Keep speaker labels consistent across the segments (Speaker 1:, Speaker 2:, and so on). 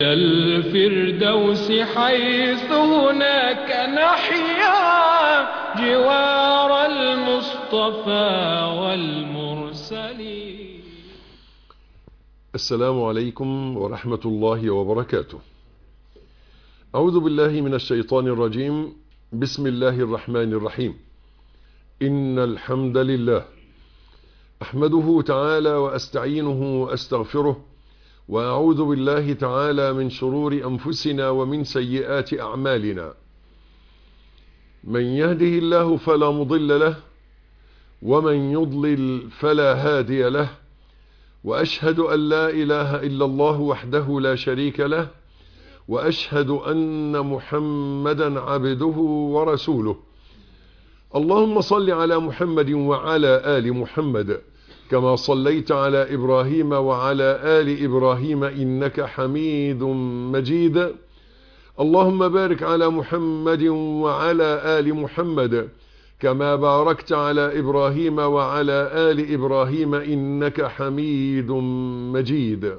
Speaker 1: الفردوس حيث هناك نحيا جوار المصطفى والمرسلين
Speaker 2: السلام عليكم ورحمة الله وبركاته أعوذ بالله من الشيطان الرجيم بسم الله الرحمن الرحيم إن الحمد لله أحمده تعالى وأستعينه وأستغفره وأعوذ بالله تعالى من شرور أنفسنا ومن سيئات أعمالنا من يهده الله فلا مضل له ومن يضلل فلا هادي له وأشهد أن لا إله إلا الله وحده لا شريك له وأشهد أن محمدا عبده ورسوله اللهم صل على محمد وعلى آل محمد كما صليت على إبراهيم وعلى آل إبراهيم إنك حميد مجيد اللهم بارك على محمد وعلى آل محمد كما باركت على إبراهيم وعلى آل إبراهيم إنك حميد مجيد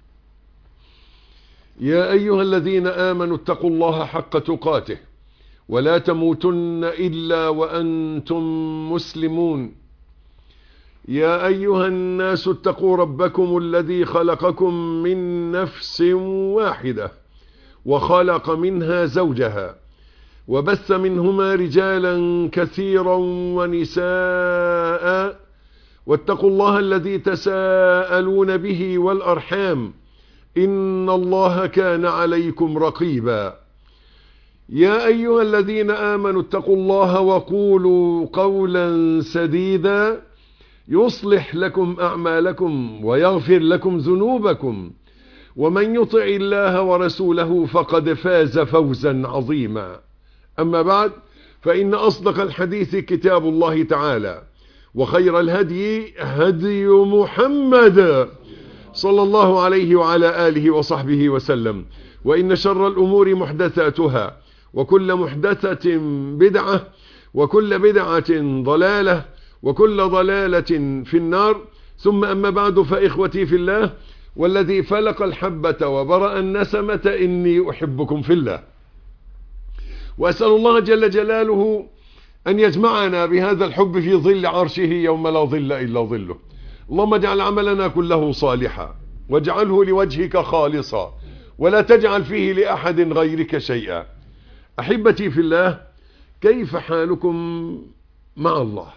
Speaker 2: يا أيها الذين آمنوا اتقوا الله حق تقاته ولا تموتن إلا وأنتم مسلمون يا أيها الناس اتقوا ربكم الذي خلقكم من نفس واحدة وخلق منها زوجها وبث منهما رجالا كثيرا ونساء واتقوا الله الذي تساءلون به والأرحام إن الله كان عليكم رقيبا يا أيها الذين آمنوا اتقوا الله وقولوا قولا سديدا يصلح لكم أعمالكم ويغفر لكم ذنوبكم ومن يطع الله ورسوله فقد فاز فوزا عظيما أما بعد فإن أصدق الحديث كتاب الله تعالى وخير الهدي هدي محمد صلى الله عليه وعلى آله وصحبه وسلم وإن شر الأمور محدثاتها وكل محدثة بدعة وكل بدعة ضلالة وكل ضلالة في النار ثم أما بعد فإخوتي في الله والذي فلق الحبة وبرأ النسمة إني أحبكم في الله وأسأل الله جل جلاله أن يجمعنا بهذا الحب في ظل عرشه يوم لا ظل إلا ظله اللهم اجعل عملنا كله صالحا واجعله لوجهك خالصا ولا تجعل فيه لأحد غيرك شيئا أحبتي في الله كيف حالكم مع الله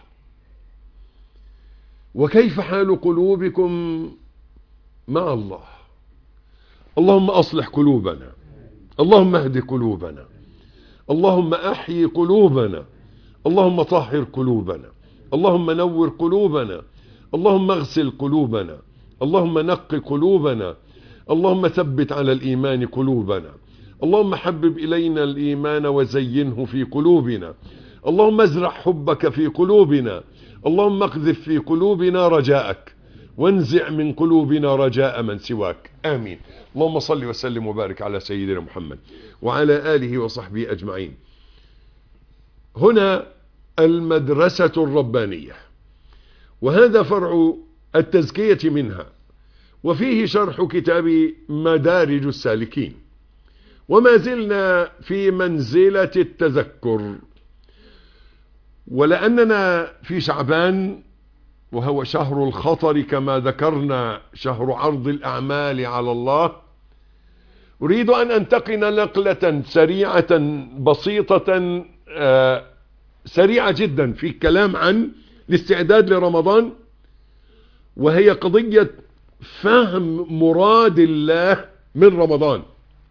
Speaker 2: وكيف حال قلوبكم مع الله اللهم أصلح قلوبنا اللهم اهد قلوبنا اللهم أحيي قلوبنا اللهم طهر قلوبنا اللهم نور قلوبنا اللهم اغسل قلوبنا اللهم نق قلوبنا اللهم ثبت على الإيمان قلوبنا اللهم حبب إلينا الإيمان وزينه في قلوبنا اللهم ازرع حبك في قلوبنا اللهم اقذف في قلوبنا رجاءك وانزع من قلوبنا رجاء من سواك آمين اللهم صل وسلم وبارك على سيدنا محمد وعلى آله وصحبه أجمعين هنا المدرسة الربانية وهذا فرع التزكية منها وفيه شرح كتاب مدارج السالكين وما زلنا في منزلة التذكر ولأننا في شعبان وهو شهر الخطر كما ذكرنا شهر عرض الأعمال على الله أريد أن أنتقل نقلة سريعة بسيطة سريعة جدا في الكلام عن الاستعداد لرمضان وهي قضية فهم مراد الله من رمضان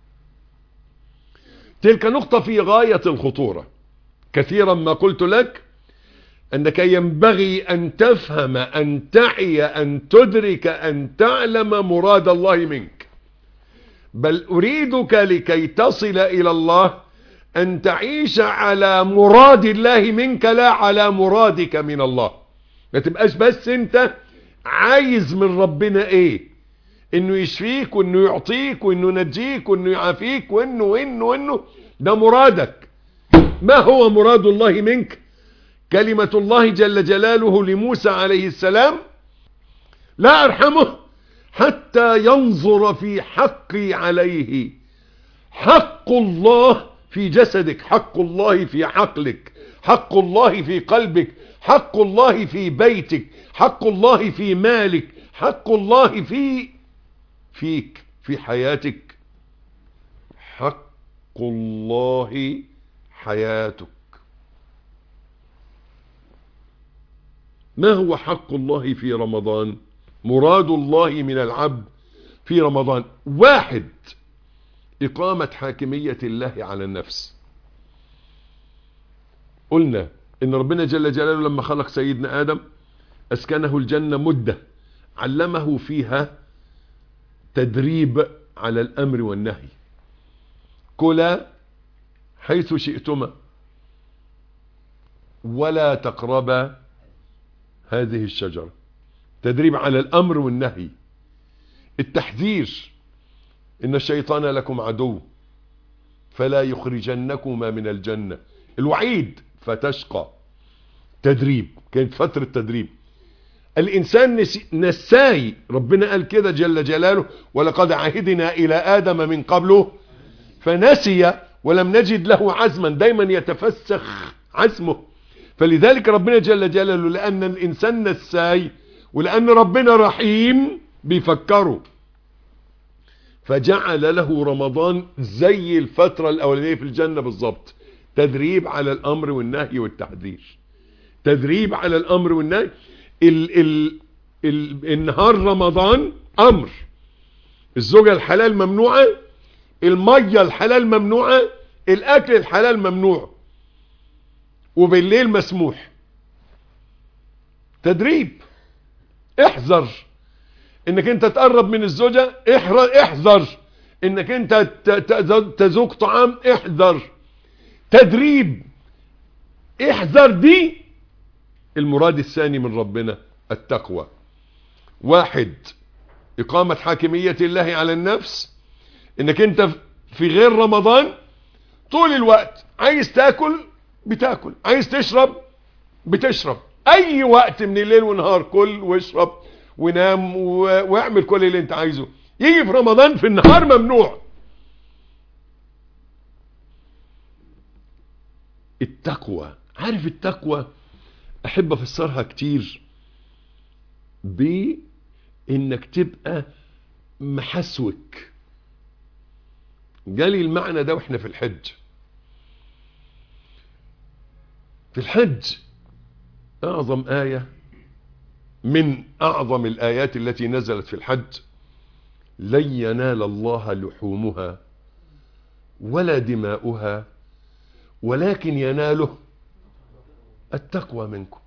Speaker 2: تلك نقطة في غاية الخطورة كثيرا ما قلت لك أنك ينبغي أن تفهم أن تعي أن تدرك أن تعلم مراد الله منك بل أريدك لكي تصل إلى الله أن تعيش على مراد الله منك لا على مرادك من الله ما تبقاش بس أنت عايز من ربنا إيه إنه يشفيك وإنه يعطيك وإنه ينجيك وإنه يعافيك وإنه وإنه وإنه ده مرادك ما هو مراد الله منك كلمة الله جل جلاله لموسى عليه السلام لا أرحمه حتى ينظر في حقي عليه حق الله في جسدك حق الله في عقلك حق الله في قلبك حق الله في بيتك حق الله في مالك حق الله في فيك في حياتك حق الله حياتك ما هو حق الله في رمضان مراد الله من العبد في رمضان واحد إقامة حاكمية الله على النفس قلنا إن ربنا جل جلاله لما خلق سيدنا آدم أسكنه الجنة مدة علمه فيها تدريب على الأمر والنهي كلا حيث شئتما ولا تقربا هذه الشجرة تدريب على الأمر والنهي التحذير إن الشيطان لكم عدو فلا يخرجنكما من الجنة الوعيد فتشقى تدريب كانت فترة تدريب الإنسان نساي ربنا قال كده جل جلاله ولقد عهدنا إلى آدم من قبله فنسي ولم نجد له عزما دايما يتفسخ عزمه فلذلك ربنا جل جلاله لأن الإنسان نساي ولأن ربنا رحيم بيفكره فجعل له رمضان زي الفترة الأولانية في الجنة بالظبط تدريب على الأمر والنهي والتحذير تدريب على الأمر والنهي ال ال ال النهار رمضان أمر الزوجة الحلال ممنوعة المية الحلال ممنوعة الأكل الحلال ممنوع وبالليل مسموح تدريب احذر انك انت تقرب من الزوجة احذر انك انت تذوق طعام احذر تدريب احذر دي المراد الثاني من ربنا التقوى واحد اقامة حاكمية الله على النفس انك انت في غير رمضان طول الوقت عايز تاكل بتاكل عايز تشرب بتشرب اي وقت من الليل ونهار كل واشرب ونام واعمل كل اللي انت عايزه يجي في رمضان في النهار ممنوع التقوى عارف التقوى احب افسرها كتير بانك تبقى محسوك جالي المعنى ده واحنا في الحج في الحج اعظم آية من اعظم الايات التي نزلت في الحج لن ينال الله لحومها ولا دماؤها ولكن يناله التقوى منكم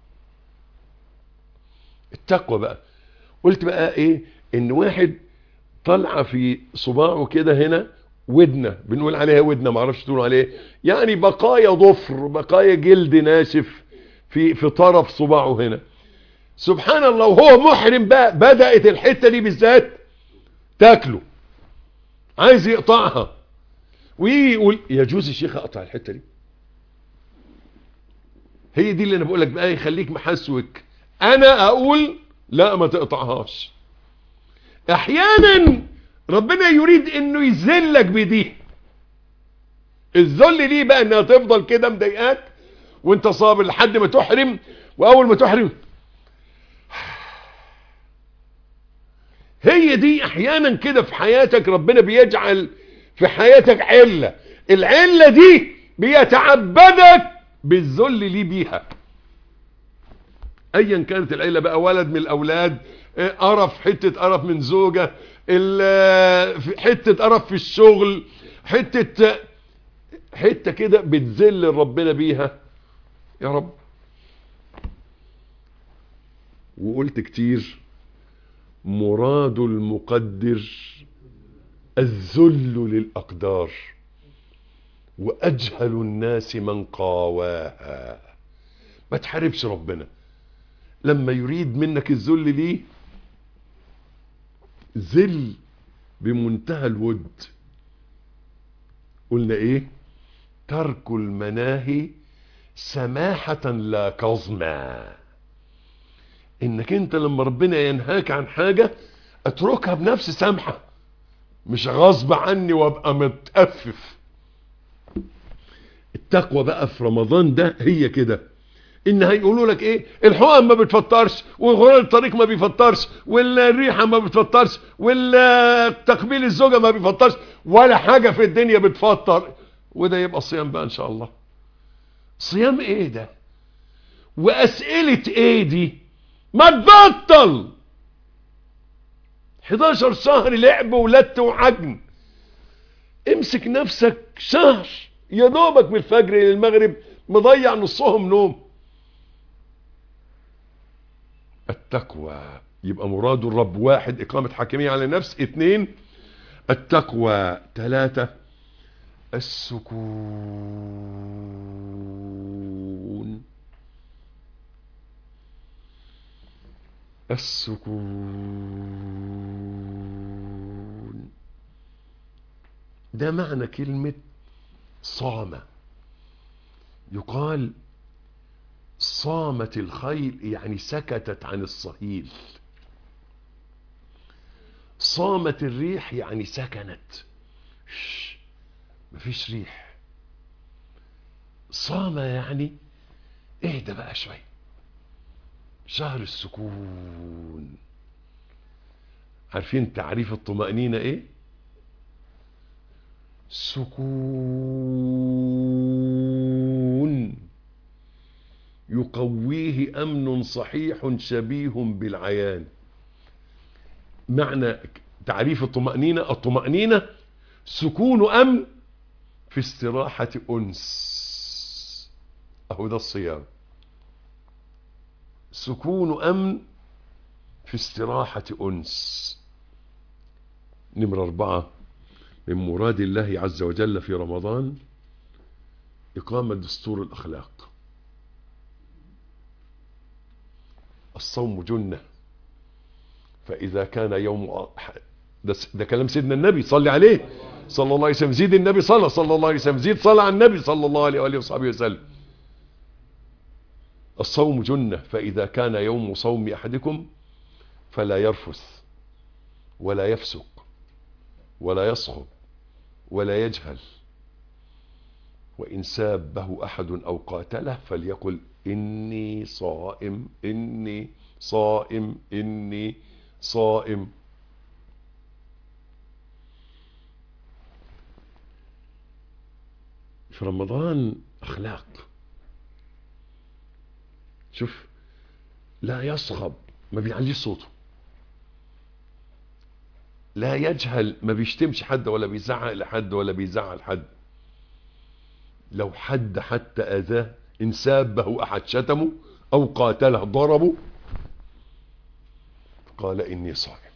Speaker 2: التقوى بقى قلت بقى ايه ان واحد طلع في صباعه كده هنا ودنة بنقول عليها ودنة معرفش تقولوا عليه يعني بقايا ضفر بقايا جلد ناشف في في طرف صباعه هنا سبحان الله وهو محرم بقى بدأت الحتة دي بالذات تاكله عايز يقطعها ويجي يقول يجوز يا شيخ اقطع الحتة دي هي دي اللي انا بقول لك بقى يخليك محسوك انا اقول لا ما تقطعهاش احيانا ربنا يريد انه يذلك بدي الذل دي بقى انها تفضل كده مضايقاك وانت صابر لحد ما تحرم واول ما تحرم هي دي احيانا كده في حياتك ربنا بيجعل في حياتك علة العلة دي بيتعبدك بالذل ليه بيها ايا كانت العلة بقى ولد من الاولاد قرف حتة قرف من زوجة حتة قرف في الشغل حتة حتة كده بتذل ربنا بيها يا رب وقلت كتير مراد المقدر الذل للأقدار وأجهل الناس من قاواها ما تحاربش ربنا لما يريد منك الذل ليه ذل بمنتهى الود قلنا ايه ترك المناهي سماحة لا كظما انك انت لما ربنا ينهاك عن حاجة اتركها بنفس سامحة مش غصب عني وابقى متأفف التقوى بقى في رمضان ده هي كده ان هيقولوا لك ايه الحقن ما بتفطرش وغرور الطريق ما بيفطرش والريحه ما بتفطرش والتقبيل الزوجه ما بيفطرش ولا حاجه في الدنيا بتفطر وده يبقى صيام بقى ان شاء الله صيام ايه ده واسئله ايه دي ما تبطل 11 شهر لعب ولت وعجن امسك نفسك شهر يا دوبك من الفجر للمغرب مضيع نصهم نوم التقوى يبقى مراد الرب واحد إقامة حاكمية على النفس اثنين التقوى ثلاثة السكون السكون ده معنى كلمة صام يقال صامت الخيل يعني سكتت عن الصهيل صامت الريح يعني سكنت شش مفيش ريح صام يعني اهدى بقى شوية شهر السكون عارفين تعريف الطمأنينة ايه سكون يقويه امن صحيح شبيه بالعيان معنى تعريف الطمأنينة الطمأنينة سكون امن في استراحة انس اهو ده الصيام سكون امن في استراحة انس نمرة اربعة من مراد الله عز وجل في رمضان اقامة دستور الاخلاق الصوم جنة فإذا كان يوم ده, ده كلام سيدنا النبي صلي عليه صلى الله عليه وسلم زيد النبي صلى صلى الله عليه وسلم زيد صلى على النبي صلى الله عليه وآله وصحبه وسلم الصوم جنة فإذا كان يوم صوم أحدكم فلا يرفث ولا يفسق ولا يصخب ولا يجهل وإن سابه أحد أو قاتله فليقل إني صائم إني صائم إني صائم في رمضان أخلاق شوف لا يصخب ما بيعليش صوته لا يجهل ما بيشتمش حد ولا بيزعق لحد ولا بيزعل حد لو حد حتى أذاه إن سابه أحد شتمه أو قاتله ضربه قال إني صائم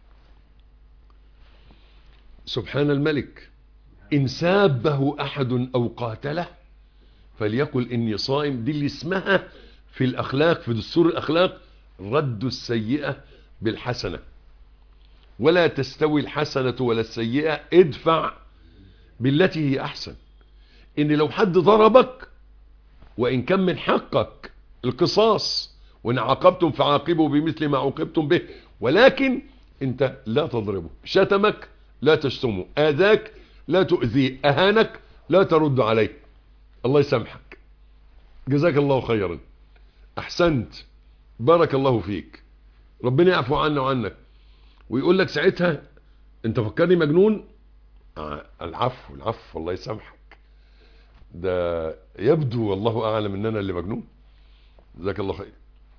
Speaker 2: سبحان الملك إن سابه أحد أو قاتله فليقل إني صائم دي اللي اسمها في الأخلاق في دستور الأخلاق رد السيئة بالحسنة ولا تستوي الحسنة ولا السيئة ادفع بالتي هي أحسن إن لو حد ضربك وإن كان من حقك القصاص وإن عاقبتم فعاقبوا بمثل ما عوقبتم به ولكن أنت لا تضربه شتمك لا تشتمه آذاك لا تؤذيه أهانك لا ترد عليه الله يسامحك جزاك الله خيرا أحسنت بارك الله فيك ربنا يعفو عنا وعنك ويقول لك ساعتها انت فكرني مجنون آه العفو العفو الله يسامحك ده يبدو والله اعلم ان انا اللي مجنون جزاك الله خير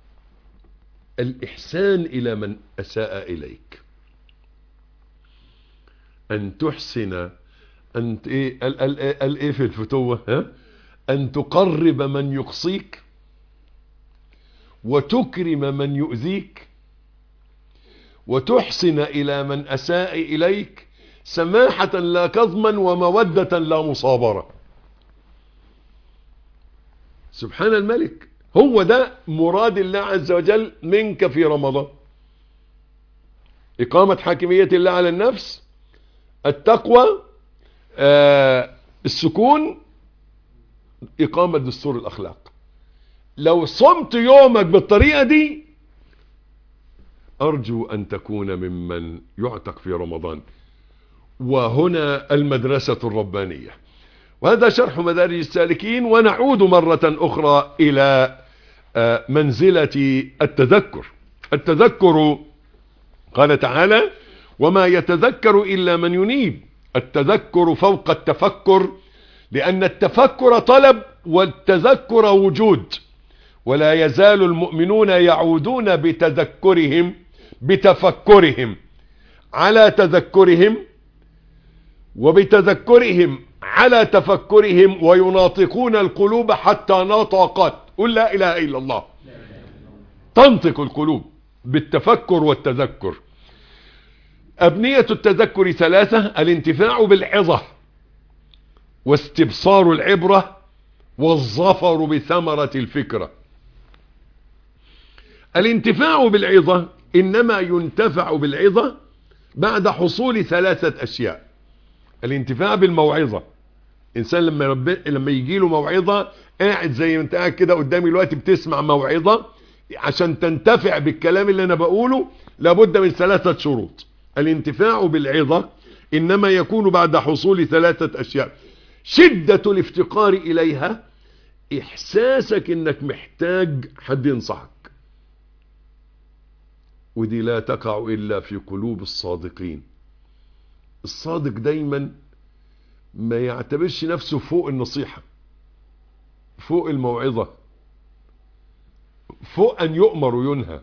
Speaker 2: الاحسان الى من اساء اليك ان تحسن ان ايه قال قال ايه قال ايه في الفتوه ها ان تقرب من يقصيك وتكرم من يؤذيك وتحسن الى من اساء اليك سماحة لا كظما ومودة لا مصابرة سبحان الملك هو ده مراد الله عز وجل منك في رمضان إقامة حاكمية الله على النفس التقوى آه السكون إقامة دستور الأخلاق لو صمت يومك بالطريقة دي أرجو أن تكون ممن يعتق في رمضان وهنا المدرسة الربانية وهذا شرح مدارج السالكين ونعود مرة أخرى إلى منزلة التذكر التذكر قال تعالى وما يتذكر إلا من ينيب التذكر فوق التفكر لأن التفكر طلب والتذكر وجود ولا يزال المؤمنون يعودون بتذكرهم بتفكرهم على تذكرهم وبتذكرهم على تفكرهم ويناطقون القلوب حتى نطقت قل لا إله إلا الله تنطق القلوب بالتفكر والتذكر أبنية التذكر ثلاثة الانتفاع بالعظة واستبصار العبرة والظفر بثمرة الفكرة الانتفاع بالعظة إنما ينتفع بالعظة بعد حصول ثلاثة أشياء الانتفاع بالموعظة إنسان لما رب... لما يجي له موعظة قاعد زي ما انت قاعد كده قدامي دلوقتي بتسمع موعظة عشان تنتفع بالكلام اللي أنا بقوله لابد من ثلاثة شروط الانتفاع بالعظة إنما يكون بعد حصول ثلاثة أشياء شدة الافتقار إليها إحساسك إنك محتاج حد ينصحك ودي لا تقع إلا في قلوب الصادقين الصادق دايما ما يعتبرش نفسه فوق النصيحة فوق الموعظة فوق أن يؤمر وينهى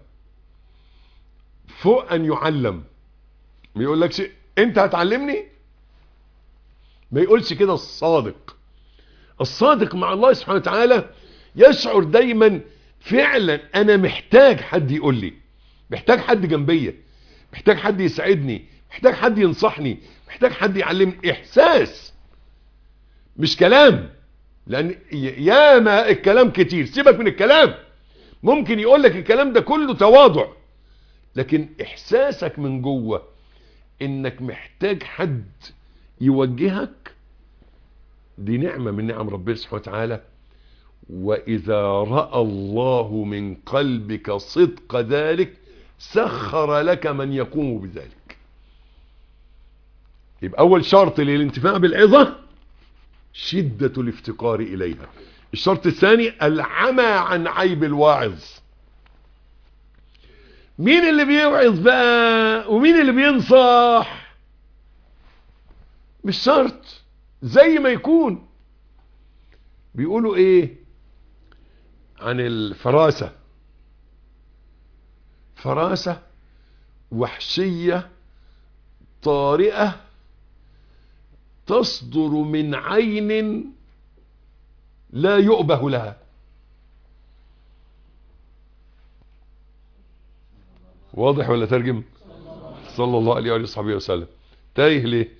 Speaker 2: فوق أن يعلم ما يقولكش أنت هتعلمني ما يقولش كده الصادق الصادق مع الله سبحانه وتعالى يشعر دايما فعلا أنا محتاج حد يقول لي محتاج حد جنبية محتاج حد يساعدني محتاج حد ينصحني محتاج حد يعلمني احساس مش كلام لان ياما الكلام كتير سيبك من الكلام ممكن يقول لك الكلام ده كله تواضع لكن احساسك من جوه انك محتاج حد يوجهك دي نعمة من نعم ربنا سبحانه وتعالى وإذا رأى الله من قلبك صدق ذلك سخر لك من يقوم بذلك يبقى أول شرط للانتفاع بالعظة شدة الافتقار إليها الشرط الثاني العمى عن عيب الواعظ مين اللي بيوعظ بقى ومين اللي بينصح مش شرط زي ما يكون بيقولوا ايه عن الفراسة فراسة وحشية طارئة تصدر من عين لا يؤبه لها واضح ولا ترجم صلى الله عليه وصحبه وسلم تايه ليه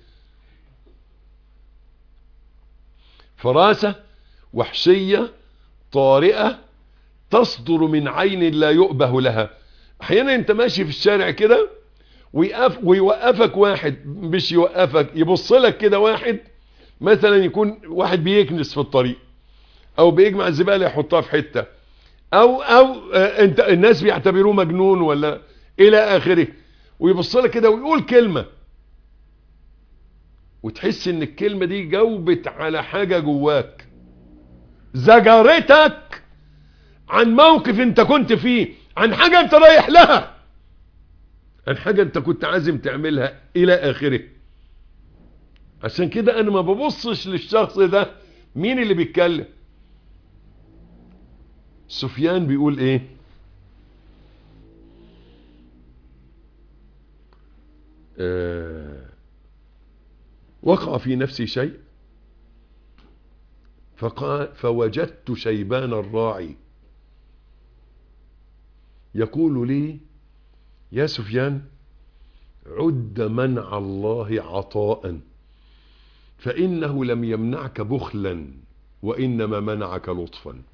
Speaker 2: فراسة وحشية طارئة تصدر من عين لا يؤبه لها احيانا انت ماشي في الشارع كده ويقف ويوقفك واحد مش يوقفك يبص لك كده واحد مثلا يكون واحد بيكنس في الطريق او بيجمع الزباله يحطها في حته او او آه انت الناس بيعتبروه مجنون ولا الى اخره ويبص لك كده ويقول كلمه وتحس ان الكلمه دي جاوبت على حاجه جواك زجرتك عن موقف انت كنت فيه عن حاجه انت رايح لها عن حاجه انت كنت عازم تعملها الى اخره عشان كده انا ما ببصش للشخص ده مين اللي بيتكلم سفيان بيقول ايه آه وقع في نفسي شيء فقال فوجدت شيبان الراعي يقول لي يا سفيان عد منع الله عطاء فإنه لم يمنعك بخلا وإنما منعك لطفا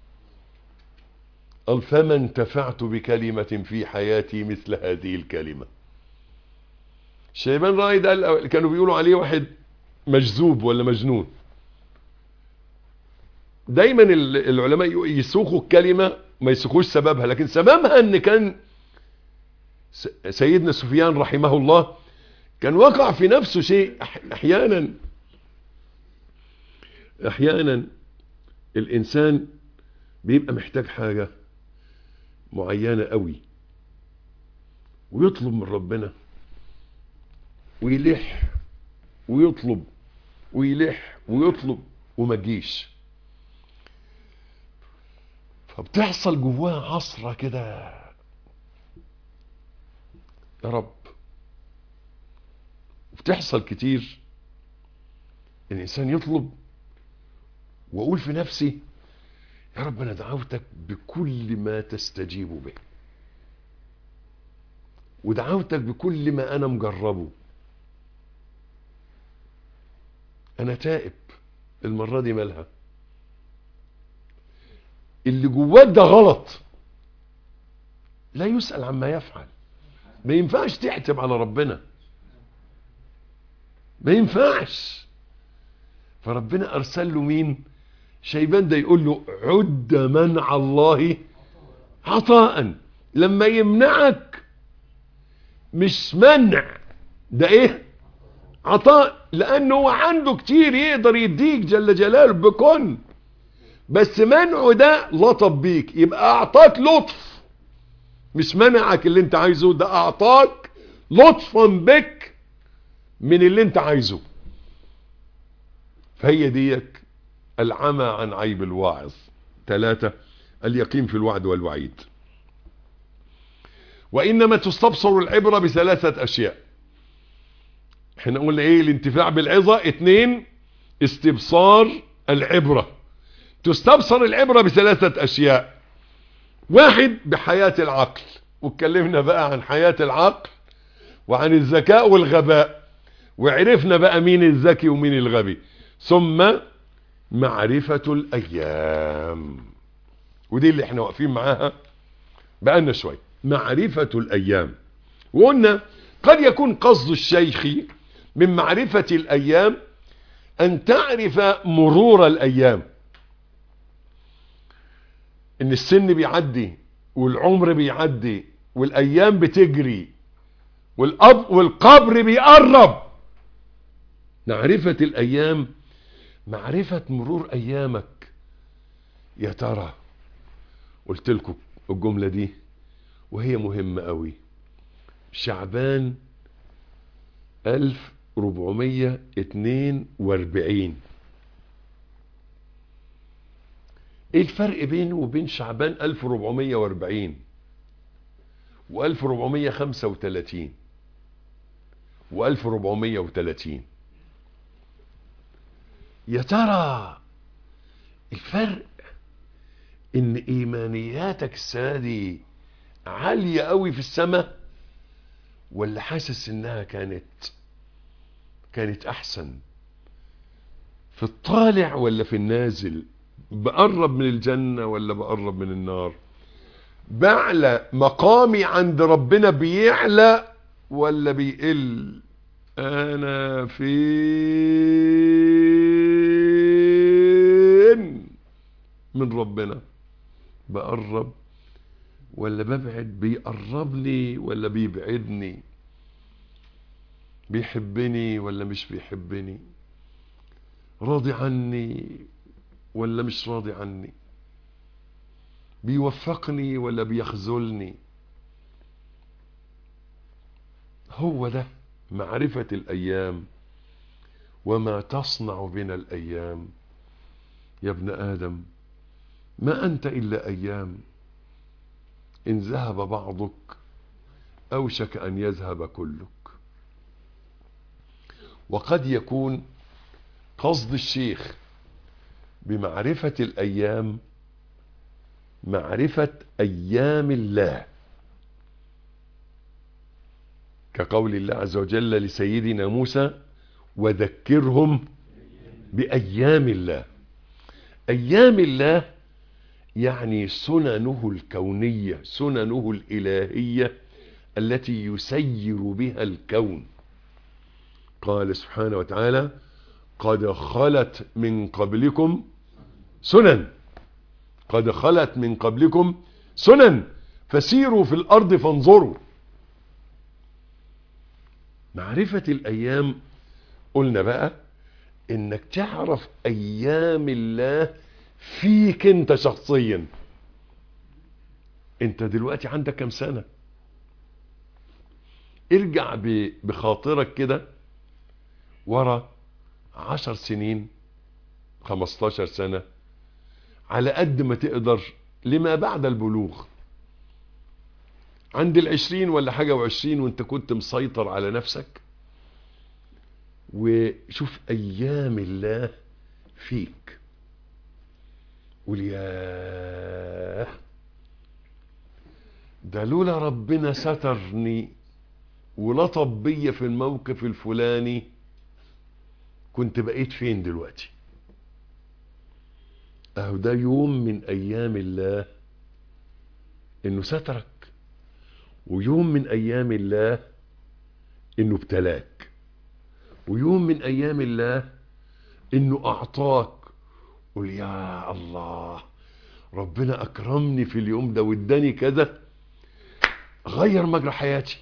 Speaker 2: قال فما انتفعت بكلمة في حياتي مثل هذه الكلمة شيبان راي ده كانوا بيقولوا عليه واحد مجذوب ولا مجنون دايما العلماء يسوقوا الكلمة ما يسوقوش سببها لكن سببها ان كان سيدنا سفيان رحمه الله كان وقع في نفسه شيء احيانا احيانا الانسان بيبقى محتاج حاجة معينة قوي ويطلب من ربنا ويلح ويطلب ويلح ويطلب وما تجيش فبتحصل جواه عصرة كده يا رب بتحصل كتير الإنسان يطلب وأقول في نفسي يا رب أنا دعوتك بكل ما تستجيب به ودعوتك بكل ما أنا مجربه أنا تائب المرة دي مالها اللي جواك ده غلط لا يسأل عما يفعل ما ينفعش تعتب على ربنا ما ينفعش فربنا ارسل له مين شيبان ده يقول له عد منع الله عطاء لما يمنعك مش منع ده ايه عطاء لانه هو عنده كتير يقدر يديك جل جلاله بكن بس منعه ده لطف بيك يبقى اعطاك لطف مش منعك اللي انت عايزه ده اعطاك لطفا بك من اللي انت عايزه فهي ديك العمى عن عيب الواعظ ثلاثة اليقين في الوعد والوعيد وإنما تستبصر العبرة بثلاثة أشياء احنا قلنا ايه الانتفاع بالعظة اتنين استبصار العبرة تستبصر العبرة بثلاثة أشياء واحد بحياة العقل واتكلمنا بقى عن حياة العقل وعن الذكاء والغباء وعرفنا بقى مين الذكي ومين الغبي ثم معرفة الأيام ودي اللي احنا واقفين معاها بقالنا شوية معرفة الأيام وقلنا قد يكون قصد الشيخ من معرفة الأيام أن تعرف مرور الأيام ان السن بيعدي والعمر بيعدي والايام بتجري والأب والقبر بيقرب معرفة الايام معرفة مرور ايامك يا ترى قلت لكم الجملة دي وهي مهمة قوي شعبان 1442 ايه الفرق بينه وبين شعبان 1440 و 1435 و 1430 يا ترى الفرق ان ايمانياتك السنه دي عاليه قوي في السماء ولا حاسس انها كانت كانت احسن في الطالع ولا في النازل بقرب من الجنة ولا بقرب من النار بعلى مقامي عند ربنا بيعلى ولا بيقل انا فين من ربنا بقرب ولا ببعد بيقربني ولا بيبعدني بيحبني ولا مش بيحبني راضي عني ولا مش راضي عني بيوفقني ولا بيخذلني هو ده معرفة الأيام وما تصنع بنا الأيام يا ابن آدم ما أنت إلا أيام إن ذهب بعضك أوشك أن يذهب كلك وقد يكون قصد الشيخ بمعرفة الأيام معرفة أيام الله كقول الله عز وجل لسيدنا موسى وذكرهم بأيام الله أيام الله يعني سننه الكونية سننه الإلهية التي يسير بها الكون قال سبحانه وتعالى قد خلت من قبلكم سنن قد خلت من قبلكم سنن فسيروا في الأرض فانظروا معرفة الأيام قلنا بقى إنك تعرف أيام الله فيك أنت شخصيا أنت دلوقتي عندك كم سنة ارجع ب- بخاطرك كده ورا عشر سنين خمستاشر سنة على قد ما تقدر لما بعد البلوغ عند العشرين ولا حاجة وعشرين وانت كنت مسيطر على نفسك وشوف ايام الله فيك قول ياه ده لولا ربنا سترني ولطف بيا في الموقف الفلاني كنت بقيت فين دلوقتي اهو ده يوم من ايام الله انه سترك ويوم من ايام الله انه ابتلاك ويوم من ايام الله انه اعطاك قل يا الله ربنا اكرمني في اليوم ده واداني كده غير مجرى حياتي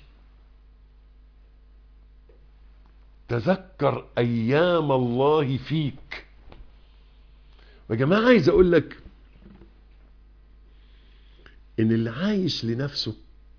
Speaker 2: تذكر ايام الله فيك يا جماعه عايز اقول لك ان اللي عايش لنفسه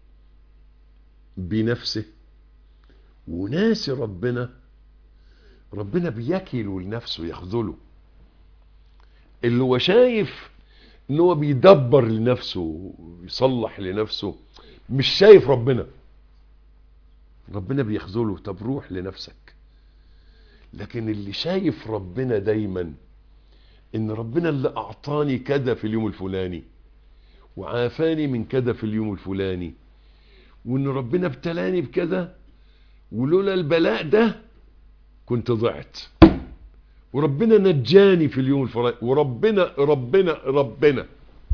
Speaker 2: بنفسه وناسي ربنا ربنا بيكله لنفسه يخذله اللي هو شايف ان هو بيدبر لنفسه ويصلح لنفسه مش شايف ربنا ربنا بيخذله طب روح لنفسك لكن اللي شايف ربنا دايما ان ربنا اللي اعطاني كذا في اليوم الفلاني وعافاني من كذا في اليوم الفلاني وان ربنا ابتلاني بكذا ولولا البلاء ده كنت ضعت وربنا نجاني في اليوم الفلاني وربنا ربنا ربنا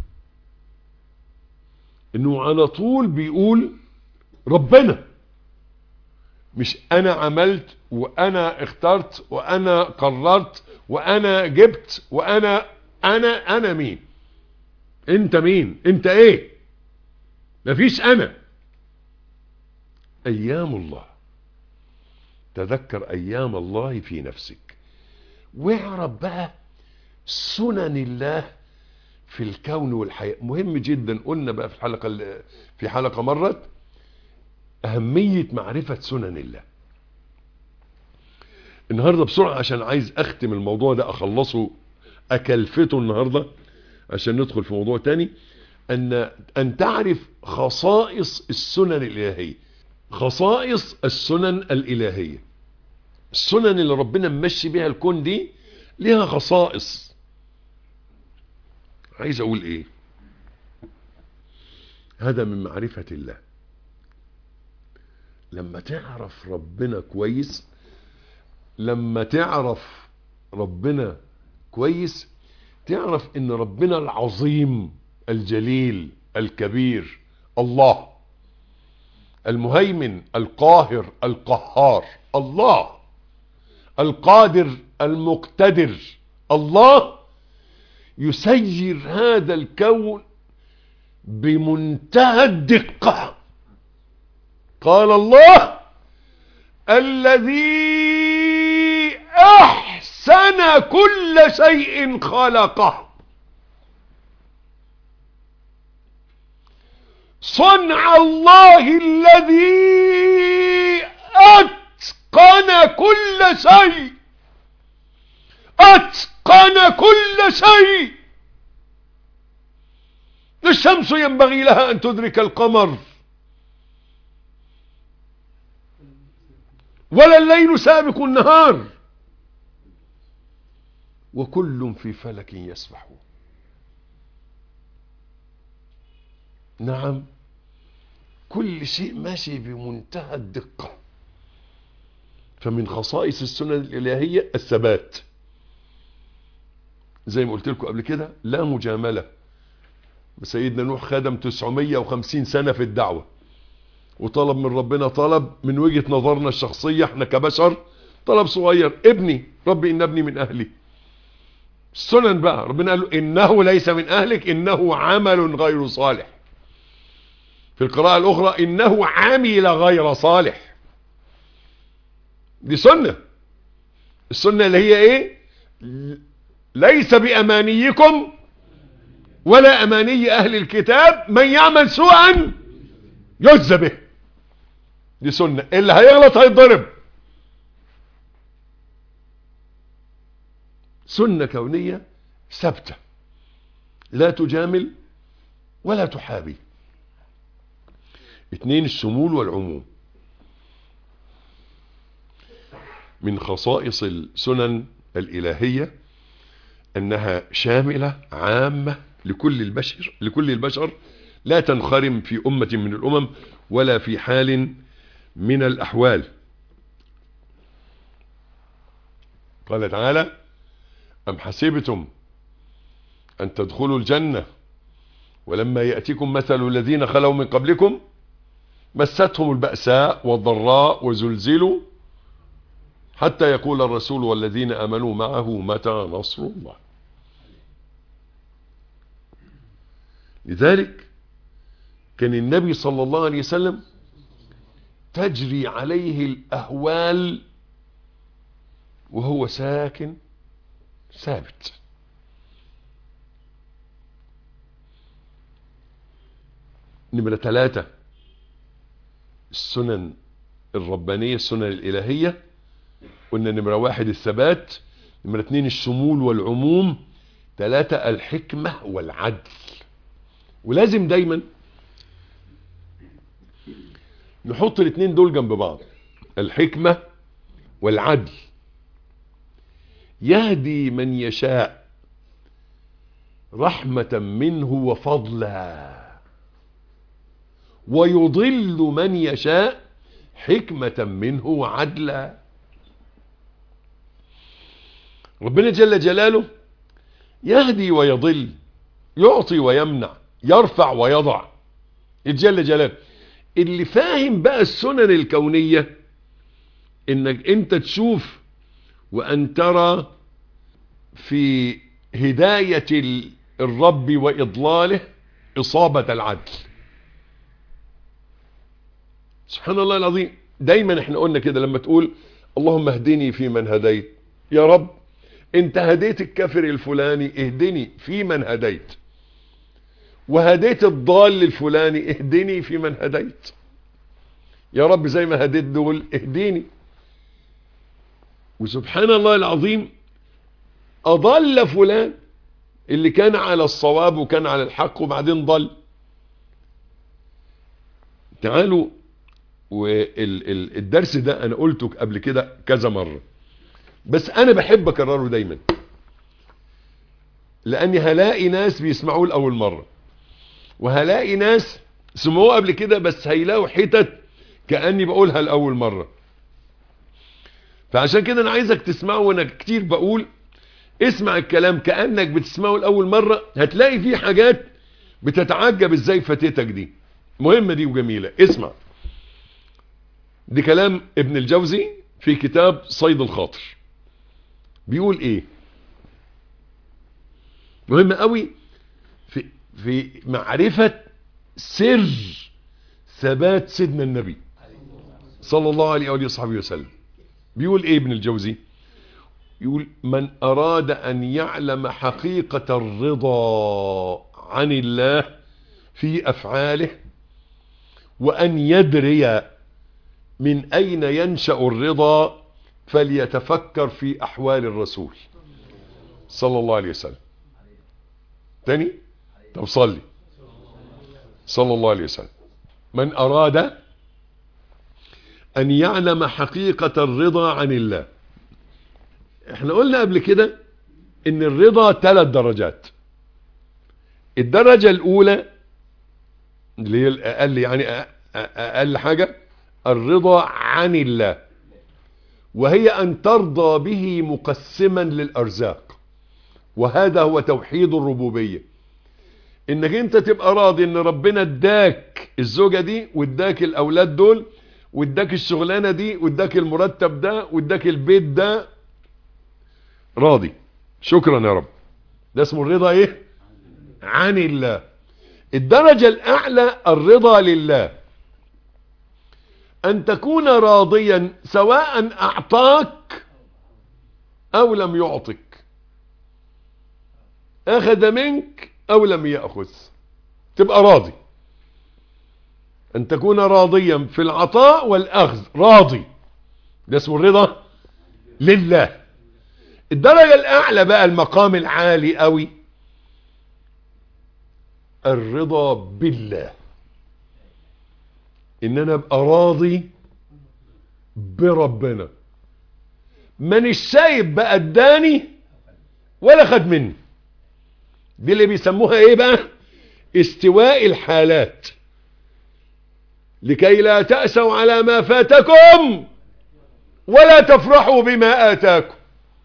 Speaker 2: انه على طول بيقول ربنا مش انا عملت وانا اخترت وانا قررت وانا جبت وانا انا انا مين انت مين انت ايه مفيش انا ايام الله تذكر ايام الله في نفسك واعرف بقى سنن الله في الكون والحياة مهم جدا قلنا بقى في الحلقة اللي- في حلقة مرت أهمية معرفة سنن الله النهاردة بسرعة عشان عايز أختم الموضوع ده أخلصه أكلفته النهاردة عشان ندخل في موضوع تاني أن أن تعرف خصائص السنن الإلهية خصائص السنن الإلهية السنن اللي ربنا ممشي بيها الكون دي ليها خصائص عايز أقول إيه هذا من معرفة الله لما تعرف ربنا كويس لما تعرف ربنا كويس تعرف ان ربنا العظيم الجليل الكبير الله المهيمن القاهر القهار الله القادر المقتدر الله يسير هذا الكون بمنتهى الدقه قال الله الذي احسن كل شيء خلقه صنع الله الذي اتقن كل شيء اتقن كل شيء الشمس ينبغي لها ان تدرك القمر ولا الليل سابق النهار وكل في فلك يسبحون نعم كل شيء ماشي بمنتهى الدقة فمن خصائص السنن الإلهية الثبات زي ما قلت لكم قبل كده لا مجاملة سيدنا نوح خدم 950 سنة في الدعوة وطلب من ربنا طلب من وجهة نظرنا الشخصية احنا كبشر طلب صغير ابني ربي ان ابني من اهلي السنن بقى ربنا قال له انه ليس من اهلك انه عمل غير صالح في القراءة الاخرى انه عمل غير صالح دي سنة السنة اللي هي ايه ليس بأمانيكم ولا أماني أهل الكتاب من يعمل سوءا يجزى به دي سنة اللي هيغلط هيتضرب سنة كونية ثابتة لا تجامل ولا تحابي اتنين الشمول والعموم من خصائص السنن الإلهية أنها شاملة عامة لكل البشر لكل البشر لا تنخرم في أمة من الأمم ولا في حال من الأحوال قال تعالى أم حسبتم أن تدخلوا الجنة ولما يأتيكم مثل الذين خلوا من قبلكم مستهم البأساء والضراء وزلزلوا حتى يقول الرسول والذين آمنوا معه متى نصر الله لذلك كان النبي صلى الله عليه وسلم تجري عليه الأهوال وهو ساكن ثابت نمرة ثلاثة السنن الربانية السنن الإلهية قلنا نمرة واحد الثبات نمرة اتنين الشمول والعموم ثلاثة الحكمة والعدل ولازم دايما نحط الاثنين دول جنب بعض الحكمة والعدل يهدي من يشاء رحمة منه وفضلا ويضل من يشاء حكمة منه وعدلا ربنا جل جلاله يهدي ويضل يعطي ويمنع يرفع ويضع جل جلاله اللي فاهم بقى السنن الكونية انك انت تشوف وان ترى في هداية الرب واضلاله اصابة العدل سبحان الله العظيم دايما احنا قلنا كده لما تقول اللهم اهدني في من هديت يا رب انت هديت الكافر الفلاني اهدني في من هديت وهديت الضال الفلاني اهدني في من هديت يا رب زي ما هديت دول اهديني وسبحان الله العظيم اضل فلان اللي كان على الصواب وكان على الحق وبعدين ضل تعالوا والدرس ده انا قلته قبل كده كذا مرة بس انا بحب اكرره دايما لاني هلاقي ناس بيسمعوه لاول مرة وهلاقي ناس سمعوه قبل كده بس هيلاقوا حتت كأني بقولها لأول مرة فعشان كده انا عايزك تسمعه وانا كتير بقول اسمع الكلام كأنك بتسمعه لأول مرة هتلاقي فيه حاجات بتتعجب ازاي فاتتك دي مهمة دي وجميلة اسمع دي كلام ابن الجوزي في كتاب صيد الخاطر بيقول ايه مهم قوي في, في معرفة سر ثبات سيدنا النبي صلى الله عليه وآله وصحبه وسلم بيقول ايه ابن الجوزي يقول من اراد ان يعلم حقيقة الرضا عن الله في افعاله وان يدري من اين ينشأ الرضا فليتفكر في احوال الرسول صلى الله عليه وسلم تاني طب صلي صلى الله عليه وسلم من اراد ان يعلم حقيقة الرضا عن الله احنا قلنا قبل كده ان الرضا ثلاث درجات الدرجة الاولى اللي هي الاقل يعني اقل حاجة الرضا عن الله وهي ان ترضى به مقسما للارزاق وهذا هو توحيد الربوبية انك انت تبقى راضي ان ربنا اداك الزوجة دي واداك الاولاد دول واداك الشغلانة دي واداك المرتب ده واداك البيت ده راضي شكرا يا رب ده اسمه الرضا ايه عن الله الدرجة الاعلى الرضا لله أن تكون راضيا سواء أعطاك أو لم يعطك أخذ منك أو لم يأخذ تبقى راضي أن تكون راضيا في العطاء والأخذ راضي ده اسمه الرضا لله الدرجة الأعلى بقى المقام العالي قوي الرضا بالله ان انا ابقى راضي بربنا من سايب بقى اداني ولا خد مني دي اللي بيسموها ايه بقى استواء الحالات لكي لا تأسوا على ما فاتكم ولا تفرحوا بما آتاكم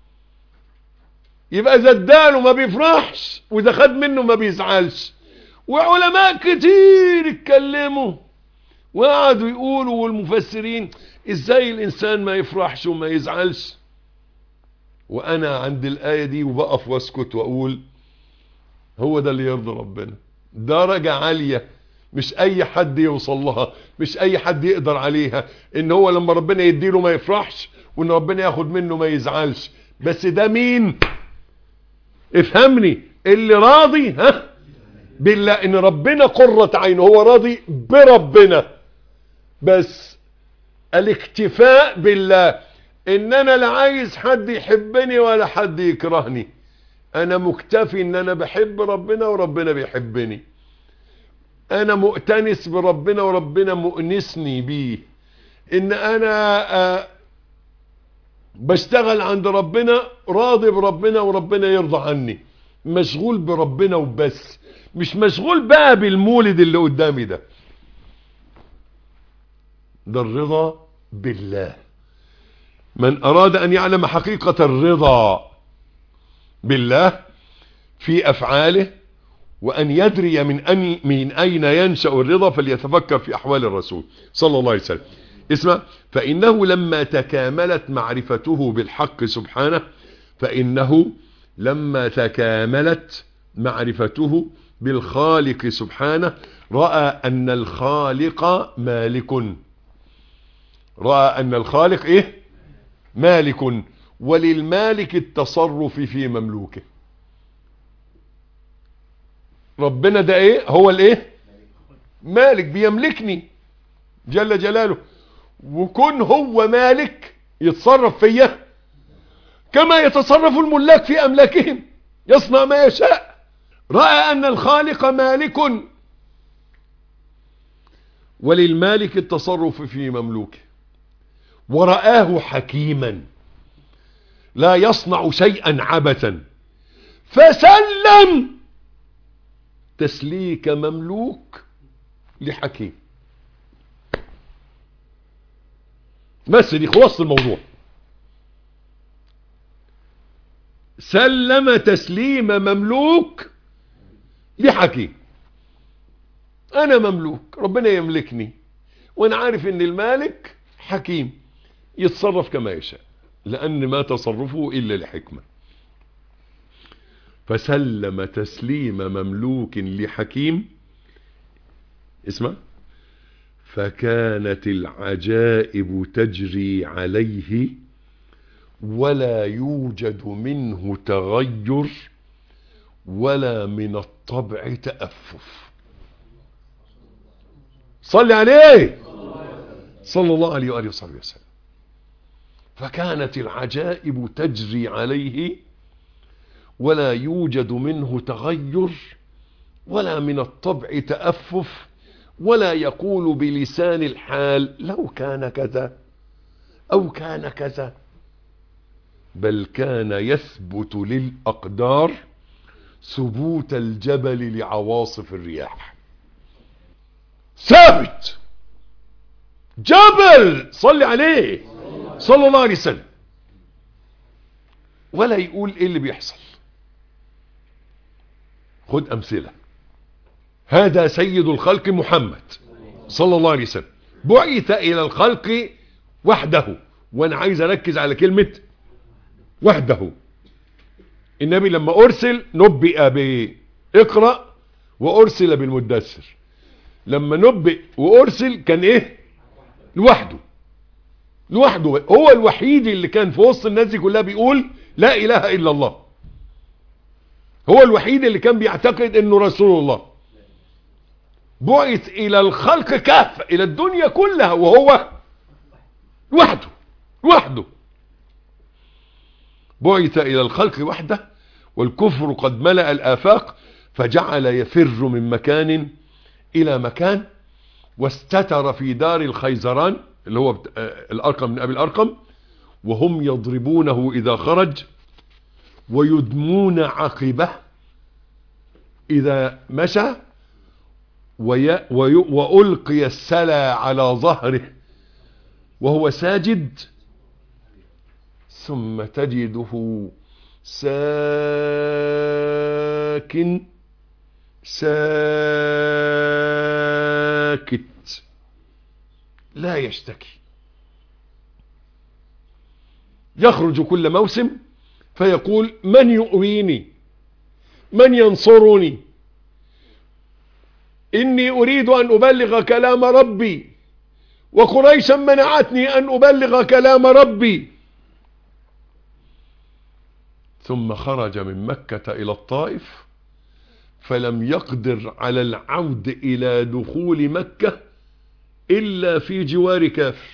Speaker 2: يبقى اذا اداله ما بيفرحش واذا خد منه ما بيزعلش وعلماء كتير اتكلموا وقعدوا يقولوا والمفسرين ازاي الانسان ما يفرحش وما يزعلش وانا عند الايه دي وبقف واسكت واقول هو ده اللي يرضي ربنا درجه عاليه مش اي حد يوصل لها مش اي حد يقدر عليها ان هو لما ربنا يديله ما يفرحش وان ربنا ياخد منه ما يزعلش بس ده مين افهمني اللي راضي ها بالله ان ربنا قرة عينه هو راضي بربنا بس الاكتفاء بالله ان انا لا عايز حد يحبني ولا حد يكرهني انا مكتفي ان انا بحب ربنا وربنا بيحبني انا مؤتنس بربنا وربنا مؤنسني بيه ان انا آه بشتغل عند ربنا راضي بربنا وربنا يرضى عني مشغول بربنا وبس مش مشغول بقى بالمولد اللي قدامي ده ده الرضا بالله من اراد ان يعلم حقيقة الرضا بالله في افعاله وان يدري من, أن من اين ينشأ الرضا فليتفكر في احوال الرسول صلى الله عليه وسلم اسمع فانه لما تكاملت معرفته بالحق سبحانه فانه لما تكاملت معرفته بالخالق سبحانه رأى أن الخالق مالك رأى أن الخالق إيه مالك وللمالك التصرف في مملوكه ربنا ده إيه هو الإيه مالك بيملكني جل جلاله وكون هو مالك يتصرف فيا كما يتصرف الملاك في أملاكهم يصنع ما يشاء رأى أن الخالق مالك وللمالك التصرف في مملوكه ورآه حكيما لا يصنع شيئا عبثا فسلم تسليك مملوك لحكيم بس دي خلاصة الموضوع سلم تسليم مملوك لحكيم انا مملوك ربنا يملكني وانا عارف ان المالك حكيم يتصرف كما يشاء لان ما تصرفه الا لحكمة فسلم تسليم مملوك لحكيم اسمع فكانت العجائب تجري عليه ولا يوجد منه تغير ولا من الطبع تأفف صلي عليه صلى الله عليه وآله وصحبه وسلم فكانت العجائب تجري عليه ولا يوجد منه تغير ولا من الطبع تأفف ولا يقول بلسان الحال لو كان كذا أو كان كذا بل كان يثبت للأقدار ثبوت الجبل لعواصف الرياح ثابت جبل صلي عليه صلى الله عليه وسلم ولا يقول ايه اللي بيحصل خد امثلة هذا سيد الخلق محمد صلى الله عليه وسلم بعث الى الخلق وحده وانا عايز اركز على كلمة وحده النبي لما ارسل نبئ باقرأ وارسل بالمدثر لما نبئ وارسل كان ايه لوحده لوحده هو الوحيد اللي كان في وسط الناس دي كلها بيقول لا اله الا الله هو الوحيد اللي كان بيعتقد انه رسول الله بعث الى الخلق كافة الى الدنيا كلها وهو لوحده لوحده بعث الى الخلق وحده والكفر قد ملأ الآفاق فجعل يفر من مكان إلى مكان واستتر في دار الخيزران اللي هو الأرقم من أبي الأرقم وهم يضربونه إذا خرج ويدمون عقبه إذا مشى وي وي وألقي السلا على ظهره وهو ساجد ثم تجده ساكن ساكت لا يشتكي يخرج كل موسم فيقول من يؤويني من ينصرني إني أريد أن أبلغ كلام ربي وقريشا منعتني أن أبلغ كلام ربي ثم خرج من مكة إلى الطائف فلم يقدر على العود إلى دخول مكة إلا في جوار كافر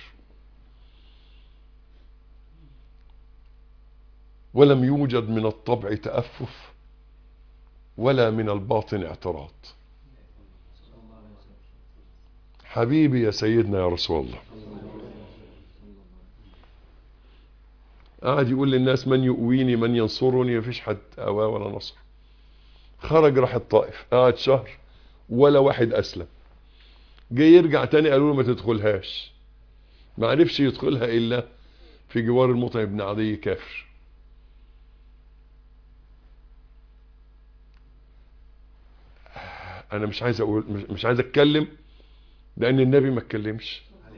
Speaker 2: ولم يوجد من الطبع تأفف ولا من الباطن اعتراض حبيبي يا سيدنا يا رسول الله قاعد يقول للناس من يؤويني من ينصرني مفيش حد أواه ولا نصر خرج راح الطائف قعد شهر ولا واحد أسلم جاي يرجع تاني قالوا له ما تدخلهاش ما عرفش يدخلها إلا في جوار المطعم بن عدي كافر انا مش عايز اقول مش, مش عايز اتكلم لان النبي ما اتكلمش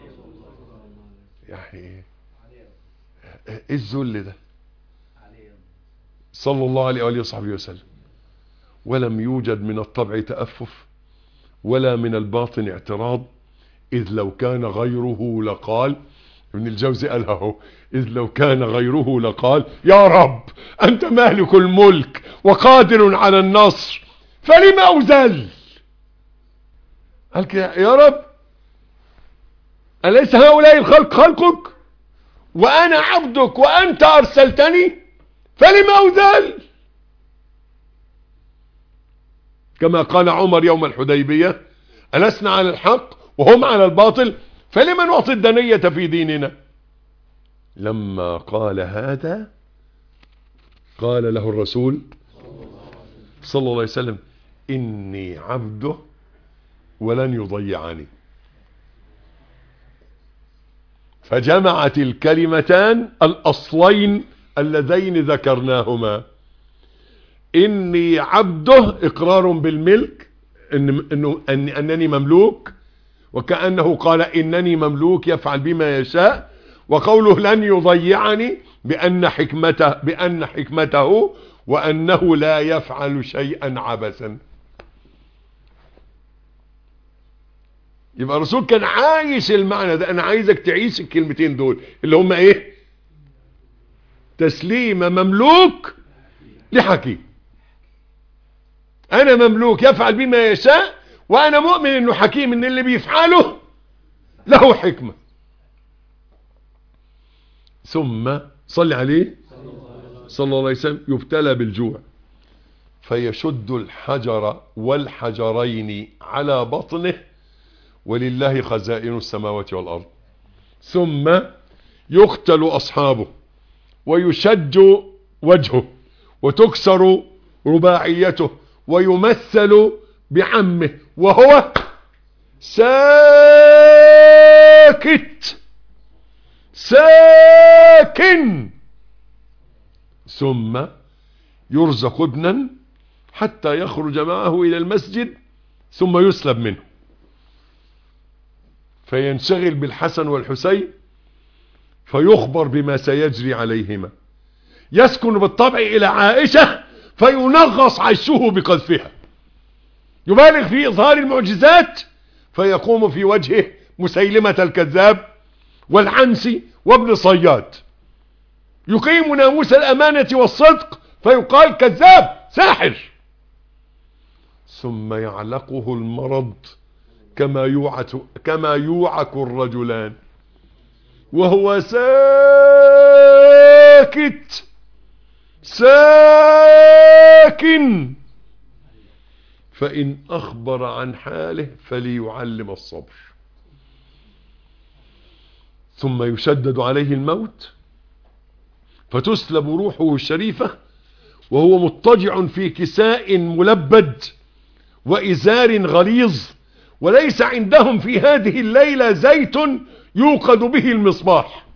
Speaker 2: يعني ايه الذل ده صلى الله عليه واله وصحبه وسلم ولم يوجد من الطبع تأفف ولا من الباطن اعتراض إذ لو كان غيره لقال ابن الجوزي قالها اهو إذ لو كان غيره لقال يا رب أنت مالك الملك وقادر على النصر فلما أزل قال كده يا رب أليس هؤلاء الخلق خلقك وأنا عبدك وأنت أرسلتني فلما أزل كما قال عمر يوم الحديبية ألسنا على الحق وهم على الباطل فلما نعطي الدنية في ديننا لما قال هذا قال له الرسول صلى الله عليه وسلم إني عبده ولن يضيعني فجمعت الكلمتان الأصلين اللذين ذكرناهما إني عبده إقرار بالملك إن إنه أن أنني مملوك وكأنه قال إنني مملوك يفعل بما يشاء وقوله لن يضيعني بأن حكمته بأن حكمته وأنه لا يفعل شيئا عبثا يبقى الرسول كان عايش المعنى ده انا عايزك تعيش الكلمتين دول اللي هم ايه تسليم مملوك لحكيم انا مملوك يفعل بما يشاء وانا مؤمن انه حكيم ان اللي بيفعله له حكمة ثم صلي عليه صلى الله عليه وسلم يبتلى بالجوع فيشد الحجر والحجرين على بطنه ولله خزائن السماوات والأرض ثم يقتل أصحابه ويشج وجهه وتكسر رباعيته ويمثل بعمه وهو ساكت ساكن ثم يرزق ابنا حتى يخرج معه إلى المسجد ثم يسلب منه فينشغل بالحسن والحسين فيخبر بما سيجري عليهما يسكن بالطبع إلى عائشة فينغص عيشه بقذفها يبالغ في إظهار المعجزات فيقوم في وجهه مسيلمة الكذاب والعنسي وابن صياد يقيم ناموس الأمانة والصدق فيقال كذاب ساحر ثم يعلقه المرض كما يوعك كما يوعك الرجلان وهو ساكت ساكن فإن أخبر عن حاله فليعلم الصبر ثم يشدد عليه الموت فتسلب روحه الشريفة وهو مضطجع في كساء ملبد وإزار غليظ وليس عندهم في هذه الليلة زيت يوقد به المصباح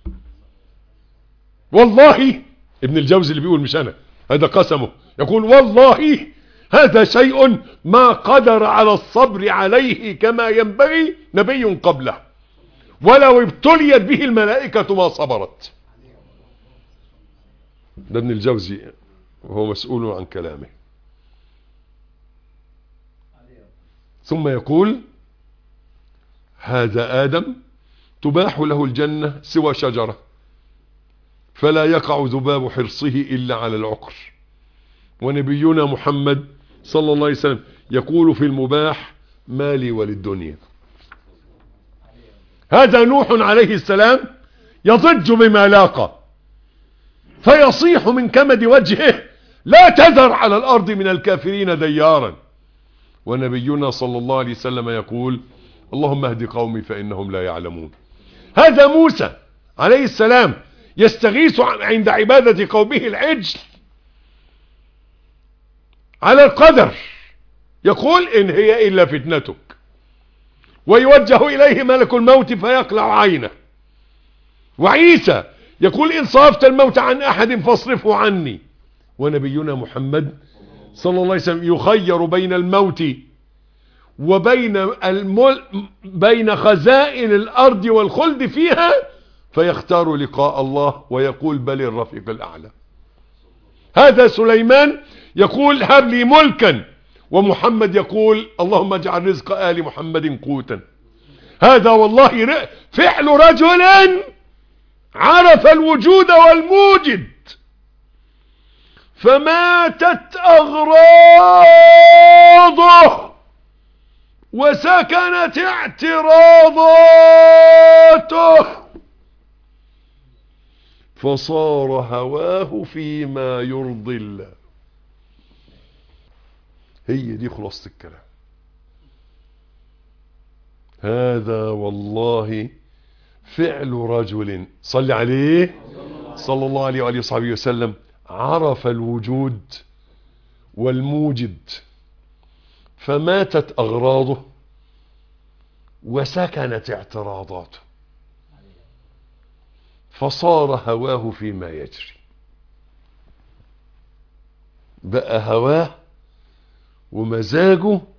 Speaker 2: والله ابن الجوزي اللي بيقول مش أنا هذا قسمه يقول والله هذا شيء ما قدر على الصبر عليه كما ينبغي نبي قبله ولو ابتليت به الملائكة ما صبرت ده ابن الجوزي وهو مسؤول عن كلامه ثم يقول هذا آدم تباح له الجنة سوى شجرة فلا يقع ذباب حرصه إلا على العقر ونبينا محمد صلى الله عليه وسلم يقول في المباح مالي وللدنيا هذا نوح عليه السلام يضج بما لاقى فيصيح من كمد وجهه لا تذر على الأرض من الكافرين ديارا ونبينا صلى الله عليه وسلم يقول اللهم اهد قومي فإنهم لا يعلمون هذا موسى عليه السلام يستغيث عند عبادة قومه العجل على القدر يقول إن هي إلا فتنتك ويوجه إليه ملك الموت فيقلع عينه وعيسى يقول إن صرفت الموت عن أحد فاصرفه عني ونبينا محمد صلى الله عليه وسلم يخير بين الموت وبين المل بين خزائن الأرض والخلد فيها فيختار لقاء الله ويقول بل الرفيق الأعلى هذا سليمان يقول هب لي ملكا ومحمد يقول اللهم اجعل رزق آل محمد قوتا هذا والله فعل رجل عرف الوجود والموجد فماتت أغراضه وسكنت اعتراضاته فصار هواه فيما يرضي الله هي دي خلاصة الكلام هذا والله فعل رجل صلي عليه صلى الله عليه وآله وصحبه وسلم عرف الوجود والموجد فماتت أغراضه وسكنت اعتراضاته فصار هواه فيما يجري بقى هواه ومزاجه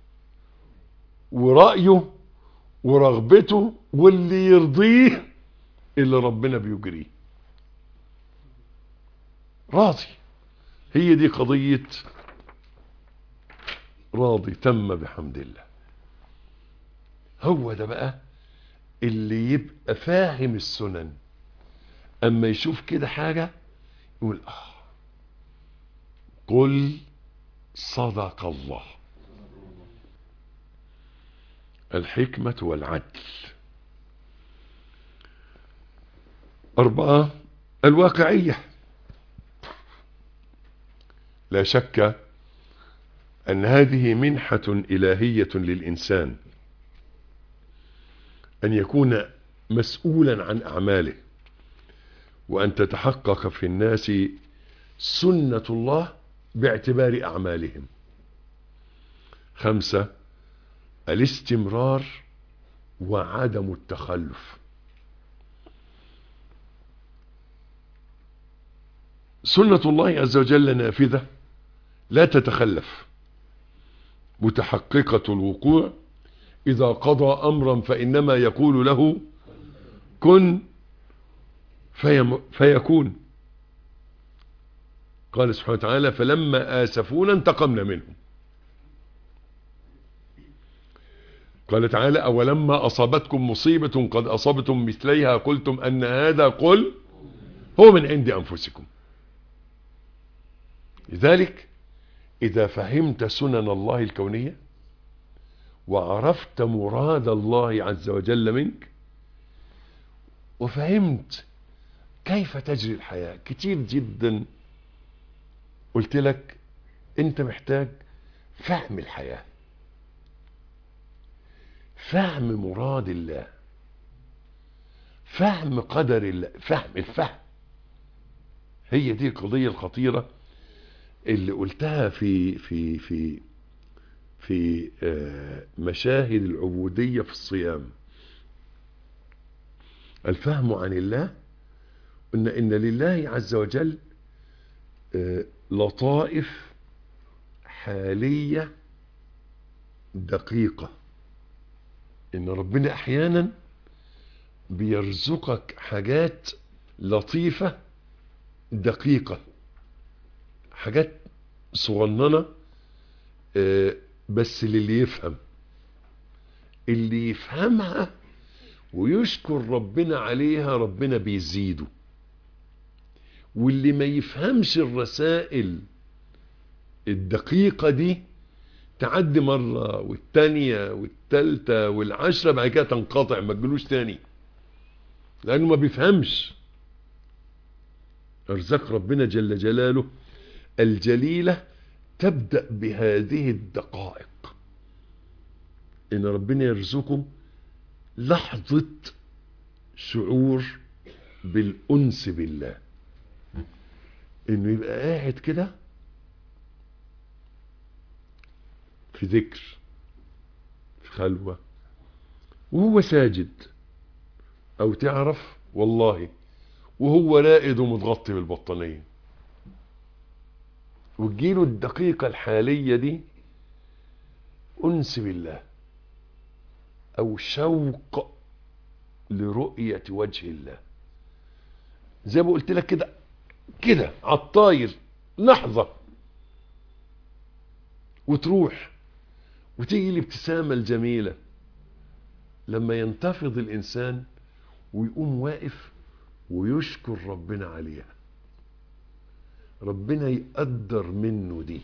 Speaker 2: ورأيه ورغبته واللي يرضيه اللي ربنا بيجريه راضي هي دي قضية راضي تم بحمد الله هو ده بقى اللي يبقى فاهم السنن اما يشوف كده حاجة يقول اه قل صدق الله الحكمة والعدل أربعة الواقعية لا شك أن هذه منحة إلهية للإنسان أن يكون مسؤولا عن أعماله وأن تتحقق في الناس سنة الله باعتبار أعمالهم خمسة الاستمرار وعدم التخلف سنة الله عز وجل نافذة لا تتخلف متحققة الوقوع إذا قضى أمرا فإنما يقول له كن فيم فيكون قال سبحانه وتعالى فلما آسفونا انتقمنا منهم قال تعالى أولما أصابتكم مصيبة قد أصابتم مثليها قلتم أن هذا قل هو من عند أنفسكم لذلك إذا فهمت سنن الله الكونية وعرفت مراد الله عز وجل منك وفهمت كيف تجري الحياة كتير جدا قلت لك انت محتاج فهم الحياة فهم مراد الله فهم قدر الله فهم الفهم هي دي القضية الخطيرة اللي قلتها في في في في مشاهد العبودية في الصيام الفهم عن الله ان ان لله عز وجل لطائف حالية دقيقة ان ربنا احيانا بيرزقك حاجات لطيفة دقيقة حاجات صغننة بس للي يفهم اللي يفهمها ويشكر ربنا عليها ربنا بيزيده واللي ما يفهمش الرسائل الدقيقة دي تعدي مرة والتانية والتالتة والعشرة بعد كده تنقطع ما تجلوش تاني لأنه ما بيفهمش ارزاق ربنا جل جلاله الجليلة تبدأ بهذه الدقائق إن ربنا يرزقه لحظة شعور بالأنس بالله إنه يبقى قاعد كده في ذكر في خلوة وهو ساجد أو تعرف والله وهو رائد ومتغطي بالبطانية وتجيله الدقيقة الحالية دي أنس بالله أو شوق لرؤية وجه الله زي ما قلت لك كده كده على الطاير لحظة وتروح وتيجي الابتسامة الجميلة لما ينتفض الإنسان ويقوم واقف ويشكر ربنا عليها ربنا يقدر منه دي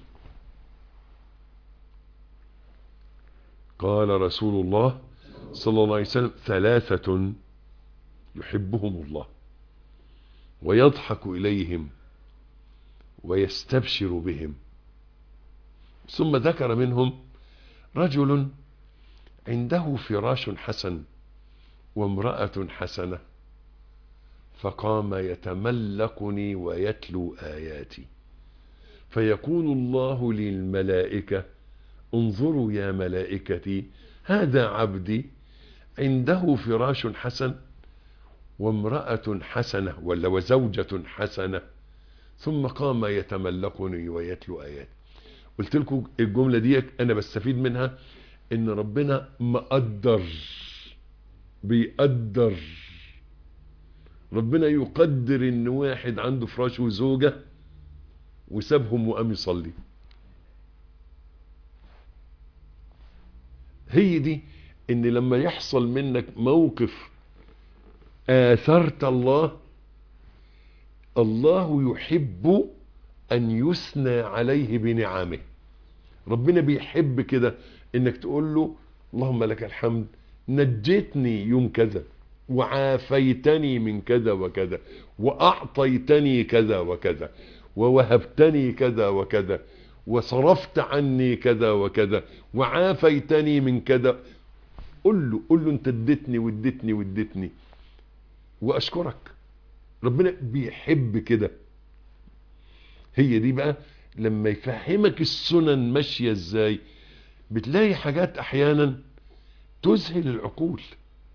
Speaker 2: قال رسول الله صلى الله عليه وسلم ثلاثة يحبهم الله ويضحك إليهم ويستبشر بهم ثم ذكر منهم رجل عنده فراش حسن وامرأة حسنة فقام يتملقني ويتلو آياتي فيقول الله للملائكة انظروا يا ملائكتي هذا عبدي عنده فراش حسن وامرأة حسنة ولا وزوجة حسنة ثم قام يتملقني ويتلو آياتي قلت لكم الجملة دي أنا بستفيد منها إن ربنا مقدر بيقدر ربنا يقدر إن واحد عنده فراش وزوجة وسابهم وقام يصلي هي دي ان لما يحصل منك موقف آثرت الله الله يحب أن يثنى عليه بنعمه ربنا بيحب كده انك تقول له اللهم لك الحمد نجيتني يوم كذا وعافيتني من كذا وكذا وأعطيتني كذا وكذا ووهبتني كذا وكذا وصرفت عني كذا وكذا وعافيتني من كذا قل له قل له انت اديتني واديتني واديتني واشكرك ربنا بيحب كده هي دي بقى لما يفهمك السنن ماشية ازاي بتلاقي حاجات احيانا تذهل العقول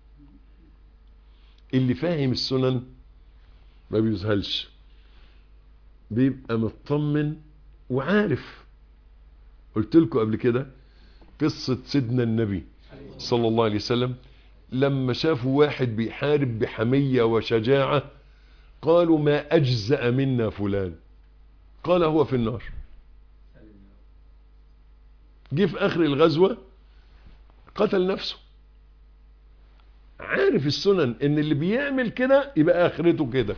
Speaker 2: اللي فاهم السنن ما بيذهلش بيبقى مطمن وعارف قلت لكم قبل كده قصة سيدنا النبي صلى الله عليه وسلم لما شافوا واحد بيحارب بحمية وشجاعة قالوا ما أجزأ منا فلان قال هو في النار جه في آخر الغزوة قتل نفسه عارف السنن ان اللي بيعمل كده يبقى اخرته كده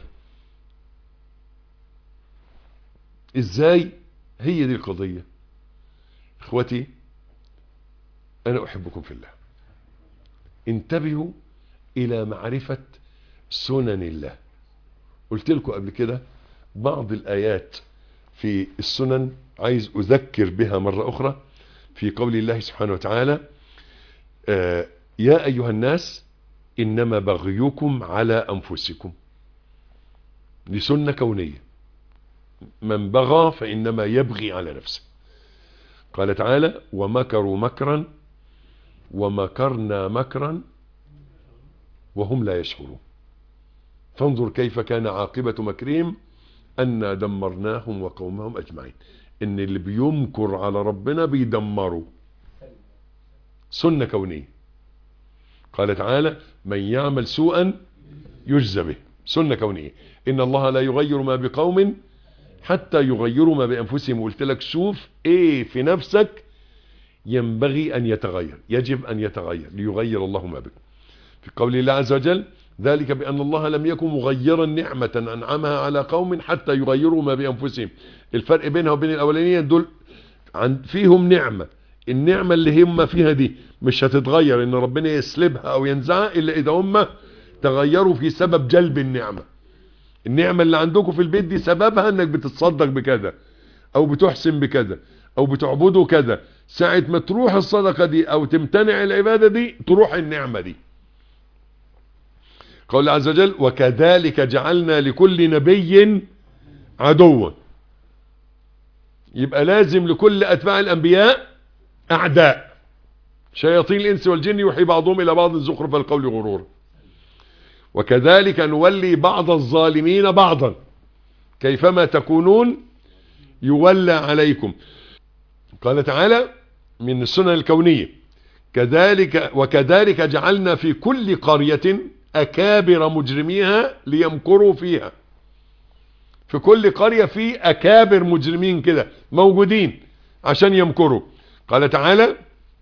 Speaker 2: ازاي هي دي القضية اخوتي انا احبكم في الله انتبهوا الى معرفة سنن الله قلت لكم قبل كده بعض الايات في السنن عايز اذكر بها مرة اخرى في قول الله سبحانه وتعالى آه يا ايها الناس انما بغيكم على انفسكم دي سنة كونية من بغى فانما يبغي على نفسه قال تعالى ومكروا مكرا ومكرنا مكرا وهم لا يشعرون فانظر كيف كان عاقبة مكرهم أنا دمرناهم وقومهم أجمعين إن اللي بيمكر على ربنا بيدمروا سنة كونية قال تعالى من يعمل سوءا يجزى به سنة كونية إن الله لا يغير ما بقوم حتى يغيروا ما بأنفسهم قلت لك شوف إيه في نفسك ينبغي أن يتغير يجب أن يتغير ليغير الله ما بك في قول الله عز وجل ذلك بأن الله لم يكن مغيرا نعمة أنعمها على قوم حتى يغيروا ما بأنفسهم الفرق بينها وبين الأولانيين دول عن فيهم نعمة النعمة اللي هم فيها دي مش هتتغير ان ربنا يسلبها او ينزعها الا اذا هم تغيروا في سبب جلب النعمة النعمة اللي عندكم في البيت دي سببها انك بتتصدق بكذا او بتحسن بكذا او بتعبدوا كذا ساعة ما تروح الصدقة دي او تمتنع العبادة دي تروح النعمة دي قول الله عز وجل وكذلك جعلنا لكل نبي عدوا يبقى لازم لكل اتباع الانبياء اعداء شياطين الانس والجن يوحي بعضهم الى بعض زخرف القول غرورا وكذلك نولي بعض الظالمين بعضا كيفما تكونون يولى عليكم قال تعالى من السنن الكونية كذلك وكذلك جعلنا في كل قرية أكابر مجرميها ليمكروا فيها في كل قرية في أكابر مجرمين كده موجودين عشان يمكروا قال تعالى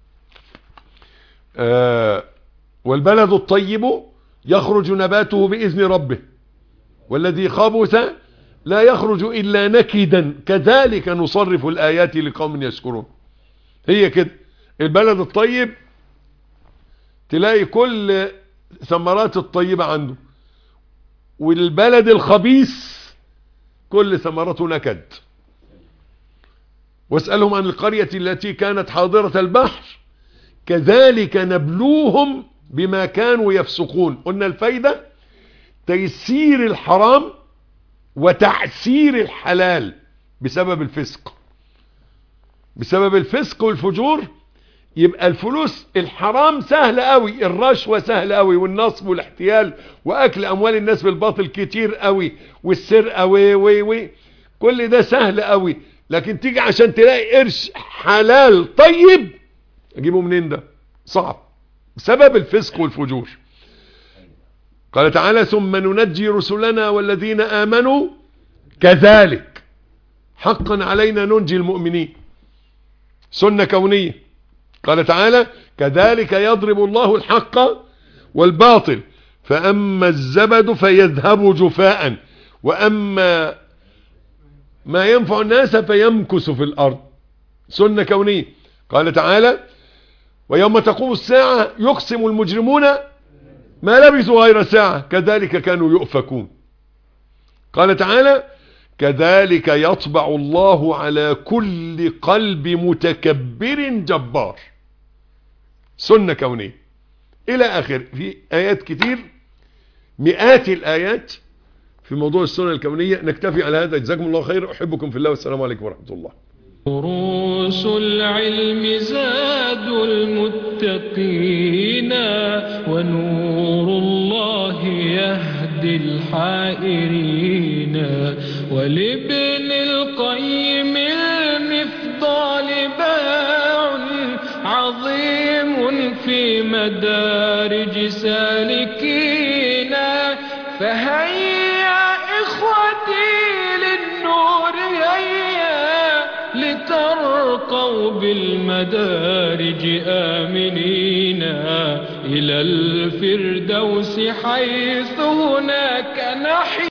Speaker 2: آه والبلد الطيب يخرج نباته بإذن ربه والذي خبث لا يخرج إلا نكدا كذلك نصرف الآيات لقوم يشكرون هي كده البلد الطيب تلاقي كل ثمرات الطيبة عنده والبلد الخبيث كل ثمرته نكد واسألهم عن القرية التي كانت حاضرة البحر كذلك نبلوهم بما كانوا يفسقون قلنا الفايدة تيسير الحرام وتعسير الحلال بسبب الفسق بسبب الفسق والفجور يبقى الفلوس الحرام سهل قوي الرشوة سهل قوي والنصب والاحتيال واكل اموال الناس بالباطل كتير قوي والسرقة وي وي وي كل ده سهل قوي لكن تيجي عشان تلاقي قرش حلال طيب اجيبه منين ده صعب بسبب الفسق والفجور قال تعالى ثم ننجي رسلنا والذين آمنوا كذلك حقا علينا ننجي المؤمنين سنة كونية قال تعالى كذلك يضرب الله الحق والباطل فأما الزبد فيذهب جفاء وأما ما ينفع الناس فيمكس في الأرض سنة كونية قال تعالى ويوم تقوم الساعة يقسم المجرمون ما لبثوا غير ساعة كذلك كانوا يؤفكون قال تعالى كذلك يطبع الله على كل قلب متكبر جبار سنة كونية الى اخر في ايات كتير مئات الايات في موضوع السنة الكونية نكتفي على هذا جزاكم الله خير احبكم في الله والسلام عليكم ورحمة الله
Speaker 1: دروس العلم زاد المتقين ونور الله يهدي الحائرين ولابن القيم المفضال باع عظيم في مدارج سالكين فهيا إخوتي للنور هيا لترى وارقوا بالمدارج آمنين إلى الفردوس حيث هناك نحيا